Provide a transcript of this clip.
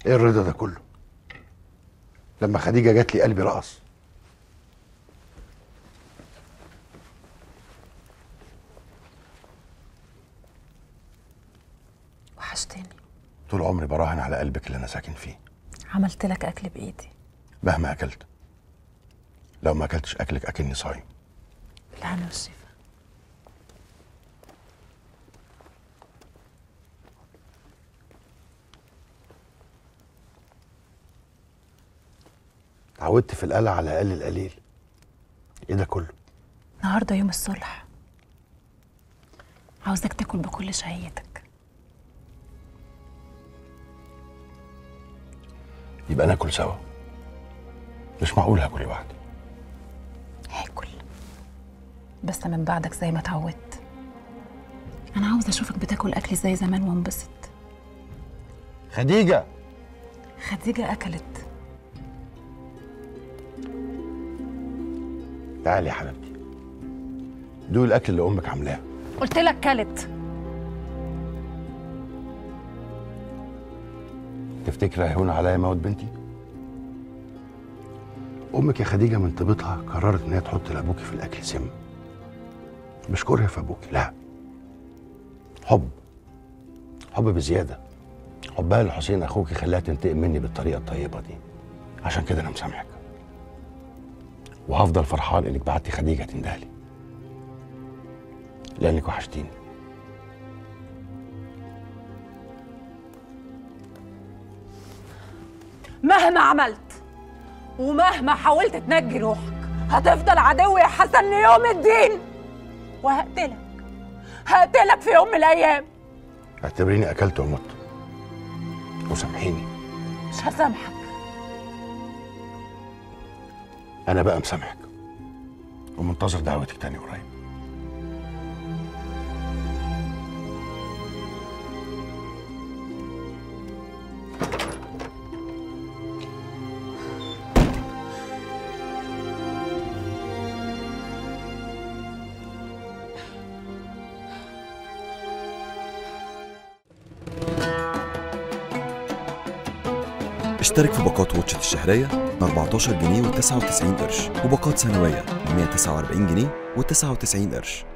ايه الرضا ده كله لما خديجه جات لي قلبي رقص وحشتني طول عمري براهن على قلبك اللي انا ساكن فيه عملت لك اكل بايدي مهما اكلت لو ما اكلتش اكلك اكني صايم بالهنا والشفا اتعودت في القلعه على اقل القليل ايه ده كله النهارده يوم الصلح عاوزك تاكل بكل شهيتك يبقى ناكل سوا مش معقول هاكل لوحدي هاكل بس من بعدك زي ما اتعودت انا عاوزه اشوفك بتاكل اكل زي زمان وانبسط خديجه خديجه اكلت تعالي يا حبيبتي دوق الاكل اللي امك عاملاه قلت لك كلت تفتكر هيهون عليا موت بنتي امك يا خديجه من طيبتها قررت ان هي تحط لابوكي في الاكل سم مش كره في ابوكي لا حب حب بزياده حبها لحسين اخوكي خلاها تنتقم مني بالطريقه الطيبه دي عشان كده انا مسامحك وهفضل فرحان انك بعتي خديجه تندهلي لانك وحشتيني مهما عملت ومهما حاولت تنجي روحك هتفضل عدو يا حسن ليوم الدين وهقتلك هقتلك في يوم من الايام اعتبريني اكلت ومت وسامحيني مش هسامحك انا بقى مسامحك ومنتظر دعوتك تاني قريب اشترك في باقات واتشت الشهرية ب 14 جنيه و99 قرش وباقات سنوية ب 149 جنيه و99 قرش